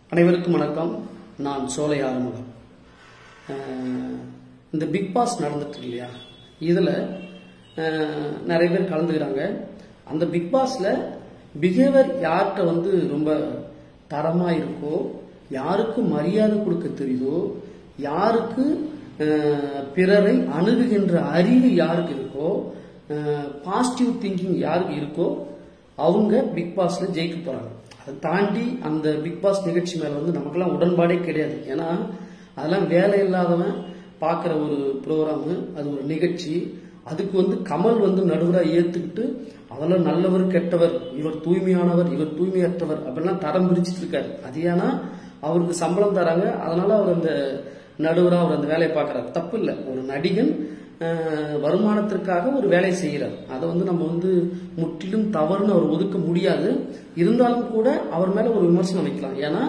அனைவருக்கும் வணக்கம் நான் சோலை ஆறுமுகம் அஹ், இந்த பிக் பாஸ் நடந்துட்டு இருக்கு இல்லையா இதில் நிறைய பேர் கலந்துக்கிறாங்க அந்த பிக் பாஸில் பிஹேவியர் யார்கிட்ட வந்து ரொம்ப தரமாக இருக்கோ யாருக்கு மரியாதை கொடுக்க தெரியுதோ யாருக்கு அஹ், பிறரை அணுகுகின்ற அறிவு யாருக்கு இருக்கோ பாசிட்டிவ் திங்கிங் யாருக்கு இருக்கோ அவங்க பிக் பாஸ்ல ஜெயிக்க போறாங்க அதை தாண்டி அந்த பிக் பாஸ் நிகழ்ச்சி மேல வந்து நமக்கெல்லாம் உடன்பாடே கிடையாது ஏன்னா அதெல்லாம் வேலை இல்லாதவன் பார்க்குற ஒரு ப்ரோக்ராமு அது ஒரு நிகழ்ச்சி அதுக்கு வந்து கமல் வந்து நடுவராக ஏத்துக்கிட்டு அதெல்லாம் நல்லவர் கெட்டவர் இவர் தூய்மையானவர் இவர் தூய்மையற்றவர் அப்படிலாம் தரம் பிரிச்சுட்டு இருக்காரு அது ஏன்னா அவருக்கு சம்பளம் தராங்க அதனால அவர் அந்த நடுவராக அவர் அந்த வேலையை பார்க்குறாரு தப்பு இல்லை ஒரு நடிகன் அஹ், வருமானத்திற்காக ஒரு வேலை செய்கிறார் அதை வந்து நம்ம வந்து முற்றிலும் தவறுன்னு அவர் ஒதுக்க முடியாது இருந்தாலும் கூட அவர் மேல ஒரு விமர்சனம் வைக்கலாம் ஏன்னா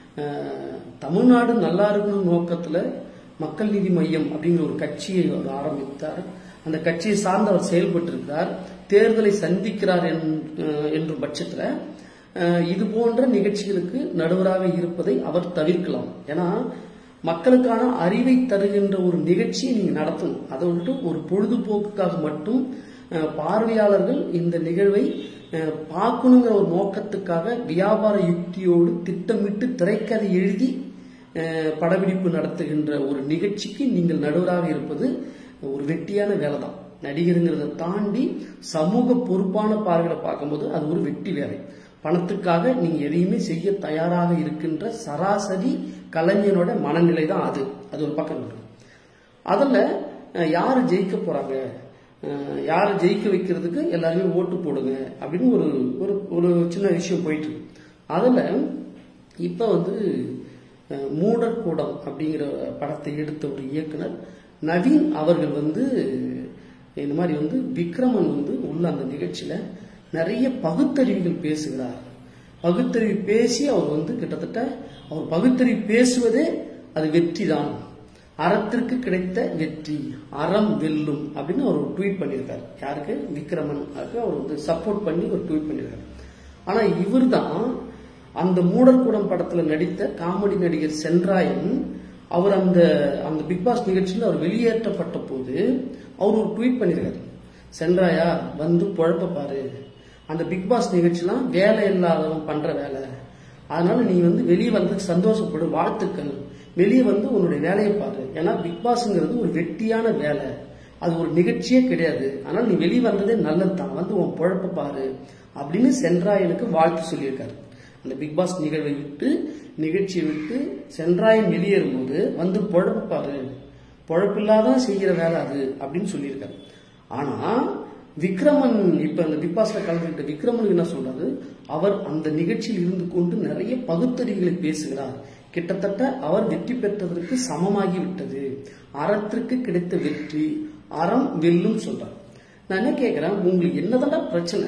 அஹ், தமிழ்நாடு நல்லா இருக்கணும் நோக்கத்துல மக்கள் நீதி மையம் அப்படிங்கிற ஒரு கட்சியை அவர் ஆரம்பித்தார் அந்த கட்சியை சார்ந்து அவர் செயல்பட்டு இருக்கிறார் தேர்தலை சந்திக்கிறார் என்- அஹ், என்ற பட்சத்துல அஹ், இது போன்ற நிகழ்ச்சிகளுக்கு நடுவராக இருப்பதை அவர் தவிர்க்கலாம் ஏன்னா மக்களுக்கான அறிவை தருகின்ற ஒரு நிகழ்ச்சியை நீங்க நடத்தணும் அதை விட்டு ஒரு பொழுதுபோக்குக்காக மட்டும் அஹ், பார்வையாளர்கள் இந்த நிகழ்வை அஹ், பார்க்கணுங்கிற ஒரு நோக்கத்துக்காக வியாபார யுக்தியோடு திட்டமிட்டு திரைக்கதை எழுதி அஹ், படப்பிடிப்பு நடத்துகின்ற ஒரு நிகழ்ச்சிக்கு நீங்கள் நடுவராக இருப்பது ஒரு வெட்டியான வேலை தான் நடிகருங்கிறத தாண்டி சமூக பொறுப்பான பார்வையில பார்க்கும்போது அது ஒரு வெட்டி வேலை பணத்துக்காக நீங்க எதையுமே செய்ய தயாராக இருக்கின்ற சராசரி கலைஞனோட மனநிலை தான் அது அது ஒரு பக்கம் இருக்கு அதில் யார் ஜெயிக்க போறாங்க அஹ், யார் ஜெயிக்க வைக்கிறதுக்கு எல்லாருமே ஓட்டு போடுங்க அப்படின்னு ஒரு ஒரு ஒரு சின்ன விஷயம் போயிட்டு இருக்கு அதில் இப்போ வந்து அஹ், மூடர்கூடம் அப்படிங்கிற படத்தை எடுத்த ஒரு இயக்குனர் நவீன் அவர்கள் வந்து இந்த மாதிரி வந்து விக்ரமன் வந்து உள்ள அந்த நிகழ்ச்சியில நிறைய பகுத்தறிவுகள் பேசுகிறார் பகுத்தறிவு பேசி அவர் வந்து கிட்டத்தட்ட அவர் பகுத்தறிவு பேசுவதே அது வெற்றி தான் அறத்திற்கு கிடைத்த வெற்றி அறம் வெல்லும் அப்படின்னு அவர் ஒரு ட்வீட் பண்ணியிருக்காரு யாருக்கு விக்ரமன் அதுக்கு அவர் வந்து சப்போர்ட் பண்ணி ஒரு ட்வீட் பண்ணியிருக்காரு ஆனா இவர்தான் அந்த மூடர்கூடம் படத்துல நடித்த காமெடி நடிகர் சென்ராயன் அவர் அந்த அந்த பிக் பாஸ் நிகழ்ச்சியில் அவர் வெளியேற்றப்பட்ட போது அவர் ஒரு ட்வீட் பண்ணியிருக்காரு சென்றாயா வந்து பொழப்ப பாரு அந்த பிக் பாஸ் நிகழ்ச்சிலாம் வேலை இல்லாதவன் பண்ற வேலை அதனால நீ வந்து வெளியே வந்து சந்தோஷப்படு வாழ்த்துக்கள் வெளியே வந்து உன்னுடைய வேலையை பாரு ஏன்னா பிக் பாஸ்ங்கிறது ஒரு வெட்டியான வேலை அது ஒரு நிகழ்ச்சியே கிடையாது அதனால நீ வெளியே வந்ததே நல்லது தான் வந்து உன் பொழப்ப பாரு அப்படின்னு சென்றாயனுக்கு வாழ்த்து சொல்லியிருக்காரு அந்த பிக் பாஸ் நிகழ்வை விட்டு நிகழ்ச்சியை விட்டு சென்றாயன் வெளியேறும்போது வந்து பொழப்ப பாரு பொழப்பில்லாத செய்கிற வேலை அது அப்படின்னு சொல்லியிருக்காரு ஆனா விக்ரமன் இப்ப அந்த பிக் பாஸ்ல கலந்துகிட்ட விக்ரமன் என்ன சொல்றாரு அவர் அந்த நிகழ்ச்சியில் இருந்து கொண்டு நிறைய பகுத்தறிவுகளை பேசுகிறார் கிட்டத்தட்ட அவர் வெற்றி பெற்றதற்கு சமமாகி விட்டது அறத்திற்கு கிடைத்த வெற்றி அறம் வெல்லும் சொல்றார் நான் என்ன கேட்கிறேன் உங்களுக்கு என்னதான்டா பிரச்சனை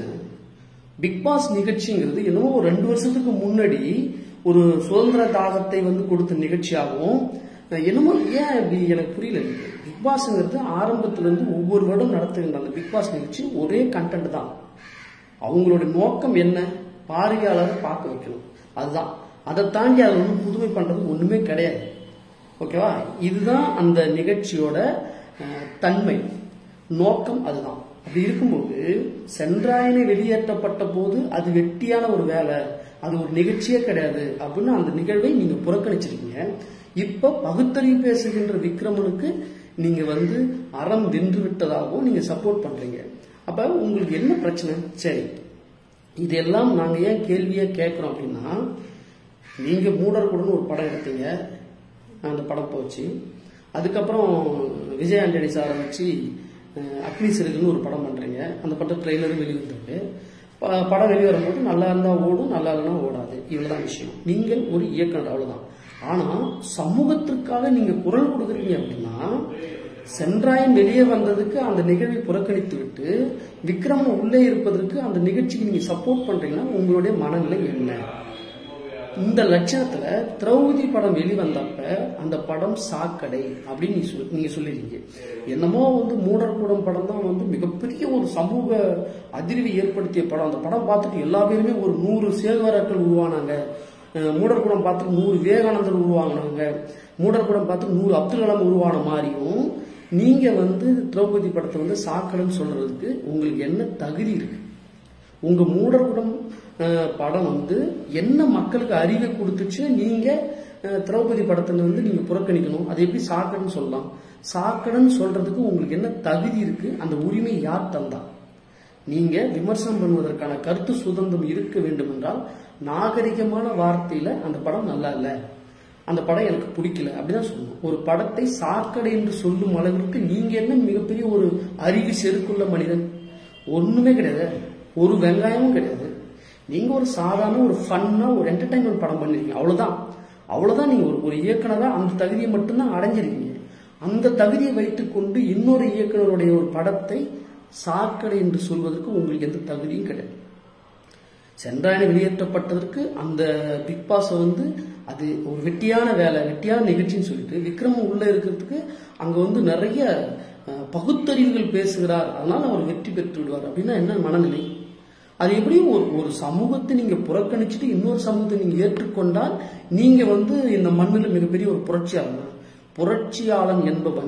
பிக் பாஸ் நிகழ்ச்சிங்கிறது என்னவோ ஒரு ரெண்டு வருஷத்துக்கு முன்னாடி ஒரு சுதந்திர தாகத்தை வந்து கொடுத்த நிகழ்ச்சியாகவும் என்னமோ ஏன் இப்படி எனக்கு புரியல பிக் பாஸ்ங்கிறது ஆரம்பத்துல இருந்து ஒவ்வொரு வருடம் நடத்துகின்ற அந்த பிக் பாஸ் நிகழ்ச்சி ஒரே கண்டென்ட் தான் அவங்களோட நோக்கம் என்ன பார்வையாளரை பார்க்க வைக்கணும் அதுதான் அதை தாண்டி அதில் ஒன்றும் புதுமை பண்றது ஒண்ணுமே கிடையாது ஓகேவா இதுதான் அந்த நிகழ்ச்சியோட அஹ், தன்மை நோக்கம் அதுதான் அப்படி இருக்கும்போது சென்றாயனை வெளியேற்றப்பட்ட போது அது வெட்டியான ஒரு வேலை அது ஒரு நிகழ்ச்சியே கிடையாது அப்படின்னு அந்த நிகழ்வை நீங்க புறக்கணிச்சிருக்கீங்க இப்ப பகுத்தறிவு பேசுகின்ற விக்ரமனுக்கு நீங்க வந்து அறம் வென்று விட்டதாகவும் நீங்க சப்போர்ட் பண்றீங்க அப்ப உங்களுக்கு என்ன பிரச்சனை சரி இதெல்லாம் நாங்க ஏன் கேள்வியா கேட்கிறோம் அப்படின்னா நீங்க மூடர்கூடன்னு ஒரு படம் எடுத்தீங்க அந்த படம் போச்சு அதுக்கப்புறம் விஜய் ஆண்டனி சாரை வச்சு அஹ், அக்னி சிறுகுன்னு ஒரு படம் பண்றீங்க அந்த படம் ட்ரெய்லரும் வெளிவந்திருக்கு ப- படம் வெளியே வரும்போது நல்லா இருந்தா ஓடும் நல்லா இல்லைன்னா ஓடாது இவ்வளவுதான் விஷயம் நீங்கள் ஒரு இயக்குனர் அவ்வளவுதான் ஆனா சமூகத்திற்காக நீங்க குரல் கொடுக்குறீங்க அப்படின்னா சென்றாயன் வெளியே வந்ததுக்கு அந்த நிகழ்வை புறக்கணித்து விட்டு விக்ரமன் உள்ளே இருப்பதற்கு அந்த நிகழ்ச்சிக்கு நீங்க சப்போர்ட் பண்றீங்கன்னா உங்களுடைய மனநிலை என்ன இந்த லட்சணத்துல திரௌபதி படம் வெளிவந்தப்ப அந்த படம் சாக்கடை அப்படின்னு நீ சொல்- நீங்க சொல்லிருக்கீங்க என்னமோ வந்து மூடர்கூடம் படம் தான் வந்து மிகப்பெரிய ஒரு சமூக அதிர்வை ஏற்படுத்திய படம் அந்த படம் பார்த்துட்டு எல்லா பேருமே ஒரு நூறு சேகராக்கள் உருவானாங்க அஹ், மூடர்குடம் பார்த்து நூறு விவேகானந்தர் உருவாங்கினாங்க மூடர்குடம் பார்த்து நூறு அப்துல் கலாம் உருவான மாதிரியும் நீங்க வந்து திரௌபதி படத்தை வந்து சாக்கடைன்னு சொல்றதுக்கு உங்களுக்கு என்ன தகுதி இருக்கு உங்க மூடர்குடம் அஹ், படம் வந்து என்ன மக்களுக்கு அறிவை கொடுத்துச்சு நீங்க அஹ், திரௌபதி படத்துல வந்து நீங்க புறக்கணிக்கணும் அது எப்படி சாக்கடைன்னு சொல்லலாம் சாக்கடைன்னு சொல்றதுக்கு உங்களுக்கு என்ன தகுதி இருக்கு அந்த உரிமை யார் தந்தா நீங்க விமர்சனம் பண்ணுவதற்கான கருத்து சுதந்திரம் இருக்க வேண்டும் என்றால் நாகரிகமான வார்த்தையில அந்த படம் நல்லா இல்ல அந்த படம் எனக்கு பிடிக்கல அப்படிதான் சொல்லணும் ஒரு படத்தை சாக்கடை என்று சொல்லும் அளவிற்கு நீங்க என்ன மிகப்பெரிய ஒரு அறிவு செருக்குள்ள மனிதன் ஒண்ணுமே கிடையாது ஒரு வெங்காயமும் கிடையாது நீங்க ஒரு சாதாரண ஒரு ஃபன்னா ஒரு என்டர்டைன்மெண்ட் படம் பண்ணிருக்கீங்க அவ்வளவுதான் அவ்வளவுதான் நீங்க ஒரு ஒரு இயக்குனரா அந்த தகுதியை மட்டும்தான் அடைஞ்சிருக்கீங்க அந்த தகுதியை வைத்துக்கொண்டு இன்னொரு இயக்குனருடைய ஒரு படத்தை சாக்கடை என்று சொல்வதற்கு உங்களுக்கு எந்த தகுதியும் கிடையாது சென்றாயனை வெளியேற்றப்பட்டதற்கு அந்த பிக் பாஸை வந்து அது ஒரு வெட்டியான வேலை வெட்டியான நிகழ்ச்சின்னு சொல்லிட்டு விக்ரம் உள்ள இருக்கிறதுக்கு அங்க வந்து நிறைய அஹ், பகுத்தறிவுகள் பேசுகிறார் அதனால அவர் வெற்றி பெற்று விடுவார் அப்படின்னா என்ன மனநிலை அது எப்படி ஒரு ஒரு சமூகத்தை நீங்க புறக்கணிச்சுட்டு இன்னொரு சமூகத்தை நீங்க ஏற்றுக்கொண்டால் நீங்க வந்து இந்த மண்ணில் மிகப்பெரிய ஒரு புரட்சியாளர் புரட்சியாளன் என்பவன்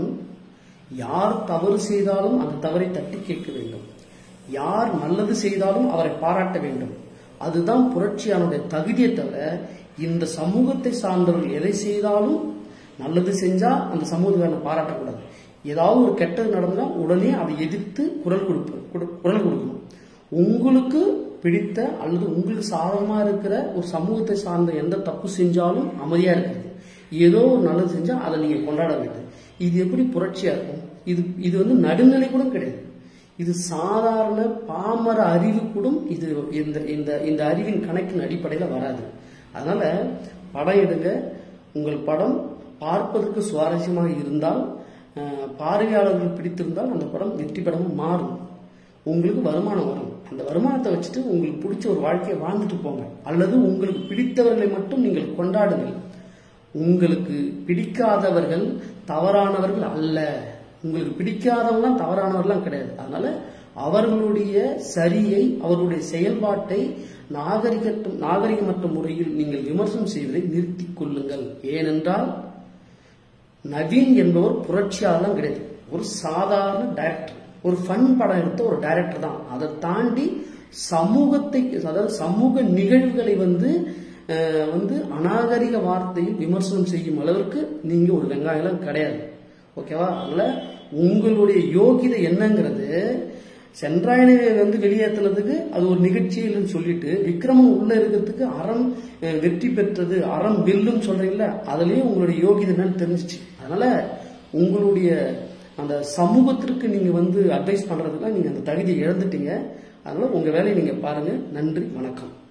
யார் தவறு செய்தாலும் அந்த தவறை தட்டி கேட்க வேண்டும் யார் நல்லது செய்தாலும் அவரை பாராட்ட வேண்டும் அதுதான் புரட்சியானுடைய தகுதியை தவிர இந்த சமூகத்தை சார்ந்தவர்கள் எதை செய்தாலும் நல்லது செஞ்சா அந்த சமூகத்துக்கான பாராட்டக்கூடாது ஏதாவது ஒரு கெட்டது நடந்தா உடனே அதை எதிர்த்து குரல் கொடுப்ப கொடு- குரல் கொடுக்கணும் உங்களுக்கு பிடித்த அல்லது உங்களுக்கு சாதகமா இருக்கிற ஒரு சமூகத்தை சார்ந்த எந்த தப்பு செஞ்சாலும் அமைதியா இருக்குது ஏதோ ஒரு நல்லது செஞ்சா அதை நீங்க கொண்டாட வேண்டும் இது எப்படி புரட்சியா இருக்கும் இது இது வந்து நடுநிலை கூட கிடையாது இது சாதாரண பாமர அறிவு கூட இது இந்த இந்த இந்த அறிவின் கணக்கின் அடிப்படையில் வராது அதனால படம் எடுங்க உங்கள் படம் பார்ப்பதற்கு சுவாரஸ்யமாக இருந்தால் அஹ், பார்வையாளர்கள் பிடித்திருந்தால் அந்த படம் வெற்றி படமா மாறும் உங்களுக்கு வருமானம் வரும் அந்த வருமானத்தை வச்சுட்டு உங்களுக்கு பிடிச்ச ஒரு வாழ்க்கையை வாழ்ந்துட்டு போங்க அல்லது உங்களுக்கு பிடித்தவர்களை மட்டும் நீங்கள் கொண்டாடுங்கள் உங்களுக்கு பிடிக்காதவர்கள் தவறானவர்கள் அல்ல உங்களுக்கு பிடிக்காதவங்களாம் தவறானவர்களாம் கிடையாது அதனால அவர்களுடைய சரியை அவர்களுடைய செயல்பாட்டை நாகரிகற்ற நாகரிகமற்ற முறையில் நீங்கள் விமர்சனம் செய்வதை நிறுத்திக் கொள்ளுங்கள் ஏனென்றால் நவீன் என்பவர் புரட்சியாளர்லாம் கிடையாது ஒரு சாதாரண டைரக்டர் ஒரு ஃபன் படம் எடுத்த ஒரு டைரக்டர் தான் அதை தாண்டி சமூகத்தை அதாவது சமூக நிகழ்வுகளை வந்து அஹ், வந்து அநாகரிக வார்த்தையில் விமர்சனம் செய்யும் அளவிற்கு நீங்க ஒரு வெங்காயம் கிடையாது ஓகேவா அதனால உங்களுடைய யோகிதை என்னங்கிறது சென்றாயனை வந்து வெளியேற்றினதுக்கு அது ஒரு நிகழ்ச்சி இல்லைன்னு சொல்லிட்டு விக்ரமன் உள்ள இருக்கிறதுக்கு அறம் அஹ், வெற்றி பெற்றது அறம் வெல்லும் சொல்றீங்களா அதுலயே உங்களுடைய யோகிதை என்னன்னு தெரிஞ்சிச்சு அதனால உங்களுடைய அந்த சமூகத்திற்கு நீங்க வந்து அட்வைஸ் பண்றதுக்கு நீங்க அந்த தகுதியை இழந்துட்டீங்க அதனால உங்க வேலையை நீங்க பாருங்க நன்றி வணக்கம்